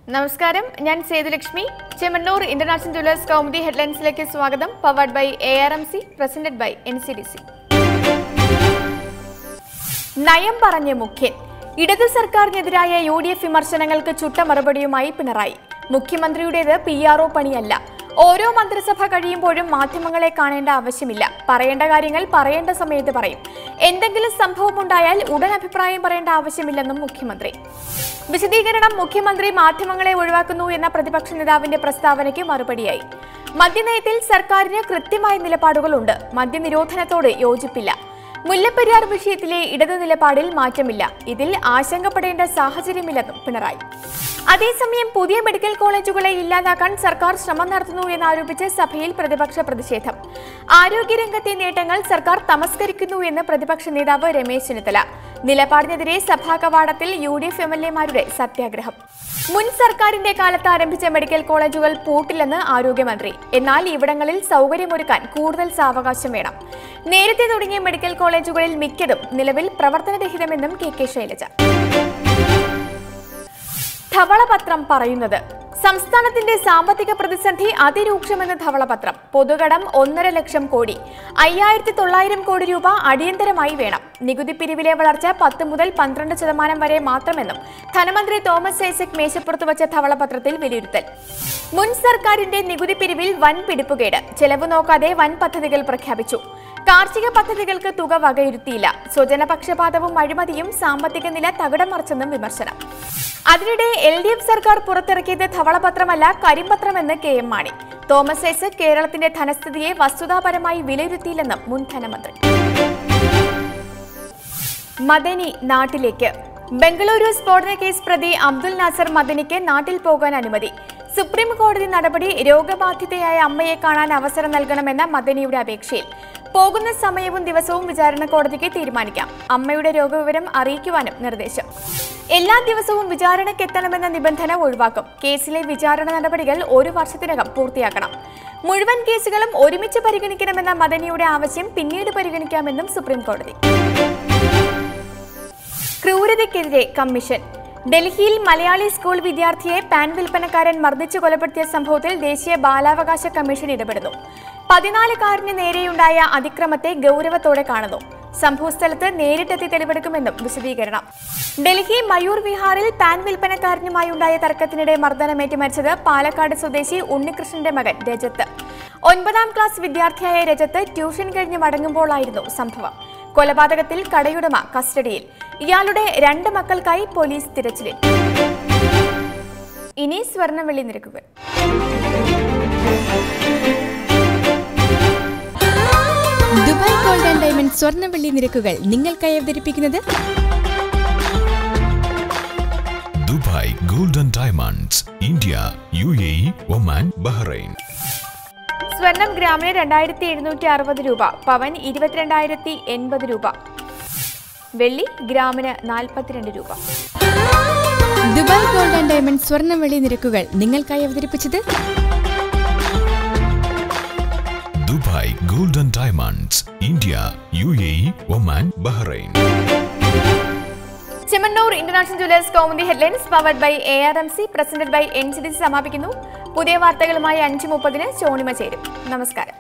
നമസ്കാരം ഞാൻ Sethulakshmi Chemmanur international jewellers Kaumudi ഹെഡ്ലൈൻസിലേക്ക് സ്വാഗതം powered by A R M C presented by N C D C നയം പറഞ്ഞ് മുഖ്യൻ ഇടതു സർക്കാരിനെതിരായ യു ഡി എഫ് വിമർശനങ്ങൾക്ക് ചുട്ട മറുപടിയുമായി പിണറായി മുഖ്യമന്ത്രിയുടേത് പി ആർ ഒ പണിയല്ല ഓരോ മന്ത്രിസഭ കഴിയുമ്പോഴും മാധ്യമങ്ങളെ കാണേണ്ട ആവശ്യമില്ല പറയേണ്ട കാര്യങ്ങൾ പറയേണ്ട സമയത്ത് പറയും എന്തെങ്കിലും സംഭവമുണ്ടായാൽ ഉടൻ അഭിപ്രായം പറയേണ്ട ആവശ്യമില്ലെന്നും മുഖ്യമന്ത്രി വിശദീകരണം മുഖ്യമന്ത്രി മാധ്യമങ്ങളെ ഒഴിവാക്കുന്നു എന്ന പ്രതിപക്ഷ നേതാവിന്റെ പ്രസ്താവനയ്ക്ക് മറുപടിയായി മദ്യനയത്തിൽ സർക്കാരിന് കൃത്യമായ നിലപാടുകളുണ്ട് മദ്യനിരോധനത്തോട് യോജിപ്പില്ല മുല്ലപ്പെരിയാർ വിഷയത്തിലെ ഇടതു നിലപാടിൽ മാറ്റമില്ല ഇതിൽ ആശങ്കപ്പെടേണ്ട സാഹചര്യമില്ലെന്നും പിണറായി അതേസമയം പുതിയ മെഡിക്കൽ കോളേജുകളെ ഇല്ലാതാക്കാൻ സർക്കാർ ശ്രമം നടത്തുന്നു എന്നാരോപിച്ച് സഭയിൽ പ്രതിപക്ഷ പ്രതിഷേധം ആരോഗ്യരംഗത്തെ നേട്ടങ്ങൾ സർക്കാർ തമസ്കരിക്കുന്നു എന്ന് പ്രതിപക്ഷ നേതാവ് രമേശ് ചെന്നിത്തല നിലപാടിനെതിരെ സഭാ കവാടത്തിൽ U D F M L എമാരുടെ സത്യാഗ്രഹം മുൻ സർക്കാരിന്റെ കാലത്ത് ആരംഭിച്ച മെഡിക്കൽ കോളേജുകൾ പൂട്ടില്ലെന്ന് ആരോഗ്യമന്ത്രി എന്നാൽ ഇവിടങ്ങളിൽ സൗകര്യമൊരുക്കാൻ കൂടുതൽ സാവകാശം വേണം നേരത്തെ തുടങ്ങിയ മെഡിക്കൽ കോളേജുകളിൽ മിക്കതും നിലവിൽ പ്രവർത്തനരഹിതമെന്നും കെ കെ ശൈലജ ധവളപത്രം പറയുന്നത് സംസ്ഥാനത്തിന്റെ സാമ്പത്തിക പ്രതിസന്ധി അതിരൂക്ഷമെന്ന് ധവളപത്രം പൊതുകടം ഒന്നര ലക്ഷം കോടി അയ്യായിരത്തി തൊള്ളായിരം കോടി രൂപ അടിയന്തരമായി വേണം നികുതി പിരിവിലെ വളർച്ച പത്ത് മുതൽ പന്ത്രണ്ട് ശതമാനം വരെ മാത്രമെന്നും ധനമന്ത്രി തോമസ് ഐസക് മേശപ്പുറത്ത് വച്ച ധവളപത്രത്തിൽ വിലയിരുത്തൽ മുൻ സർക്കാരിന്റെ നികുതി പിരിവിൽ വൻ പിടിപ്പുകേട് ചെലവ് നോക്കാതെ വൻ പദ്ധതികൾ പ്രഖ്യാപിച്ചു കാർഷിക പദ്ധതികൾക്ക് തുക വകയിരുത്തിയില്ല സ്വജനപക്ഷപാതവും അഴിമതിയും സാമ്പത്തിക നില തകിടം മറിച്ചെന്നും വിമർശനം അതിനിടെ എൽ ഡി എഫ് സർക്കാർ പുറത്തിറക്കിയത് ധവളപത്രമല്ല കരിമ്പത്രമെന്ന് കെ എം മാണി തോമസ് ഐസക് കേരളത്തിന്റെ ധനസ്ഥിതിയെ വസ്തുതാപരമായി വിലയിരുത്തിയില്ലെന്നും മുൻ ധനമന്ത്രി മദനി നാട്ടിലേക്ക് ബംഗളൂരു സ്ഫോടന കേസ് പ്രതി അബ്ദുൽ നാസർ മദനിക്ക് നാട്ടിൽ പോകാൻ അനുമതി സുപ്രീം കോടതി നടപടി രോഗബാധിതയായ അമ്മയെ കാണാൻ അവസരം നൽകണമെന്ന മദനിയുടെ അപേക്ഷയിൽ പോകുന്ന സമയവും ദിവസവും വിചാരണ കോടതിക്ക് തീരുമാനിക്കാം അമ്മയുടെ രോഗവിവരം അറിയിക്കുവാനും നിർദ്ദേശം എല്ലാ ദിവസവും വിചാരണയ്ക്കെത്തണമെന്ന നിബന്ധന ഒഴിവാക്കും കേസിലെ വിചാരണ നടപടികൾ ഒരു വർഷത്തിനകം പൂർത്തിയാക്കണം മുഴുവൻ കേസുകളും ഒരുമിച്ച് പരിഗണിക്കണമെന്ന മദനിയുടെ ആവശ്യം പിന്നീട് പരിഗണിക്കാമെന്നും സുപ്രീം കോടതി ക്രൂരതയ്ക്കെതിരെ കമ്മീഷൻ ഡൽഹിയിൽ മലയാളി സ്കൂൾ വിദ്യാർത്ഥിയെ പാൻ വിൽപ്പനക്കാരൻ മർദ്ദിച്ചു കൊലപ്പെടുത്തിയ സംഭവത്തിൽ ദേശീയ ബാലാവകാശ കമ്മീഷൻ ഇടപെടുന്നു പതിനാലുകാരന് നേരെയുണ്ടായ അതിക്രമത്തെ ഗൗരവത്തോടെ കാണുന്നു സംഭവസ്ഥലത്ത് നേരിട്ടെത്തി തെളിവെടുക്കുമെന്നും വിശദീകരണം ഡൽഹി മയൂർ വിഹാറിൽ പാൻ വിൽപ്പനക്കാരനുമായി ഉണ്ടായ തർക്കത്തിനിടെ മർദ്ദനമേറ്റ് മരിച്ചത് പാലക്കാട് സ്വദേശി ഉണ്ണികൃഷ്ണന്റെ മകൻ രജത്ത് ഒൻപതാം ക്ലാസ് വിദ്യാർത്ഥിയായ രജത്ത് ട്യൂഷൻ കഴിഞ്ഞ് മടങ്ങുമ്പോഴായിരുന്നു സംഭവം കൊലപാതകത്തിൽ കടയുടമ കസ്റ്റഡിയിൽ ഇയാളുടെ രണ്ട് മക്കൾക്കായി പോലീസ് തിരച്ചിലിൽ ഇനി സ്വർണ്ണവെള്ളി നിരക്കുകൾ ദുബായ് ഗോൾഡ് ആൻഡ് ഡയമണ്ട് സ്വർണ്ണവെള്ളി നിരക്കുകൾ നിങ്ങൾക്കായി അവതരിപ്പിക്കുന്നത് Dubai golden diamonds India U A E Oman Bahrain സ്വർണം ഗ്രാമിന് രണ്ടായിരത്തി എഴുന്നൂറ്റി അറുപത് രൂപ പവൻ ഇരുപത്തിരണ്ടായിരത്തി എൺപത് രൂപ വെള്ളി ഗ്രാമിന് നാൽപ്പത്തിരണ്ട് രൂപ ദുബായ് ഗോൾഡ് ആൻഡ് ഡയമണ്ട് സ്വർണ്ണവെള്ളി നിരക്കുകൾ നിങ്ങൾക്കായി അവതരിപ്പിച്ചത് Dubai golden diamonds India U A E Oman Bahrain Chemmanur international jewellers Kaumudi headlines powered by A R M C presented by N C D C സമാപിക്കുന്നു പുതിയ വാർത്തകളുമായി അഞ്ച് മുപ്പതിന് ചോണിമ ചേരും നമസ്കാരം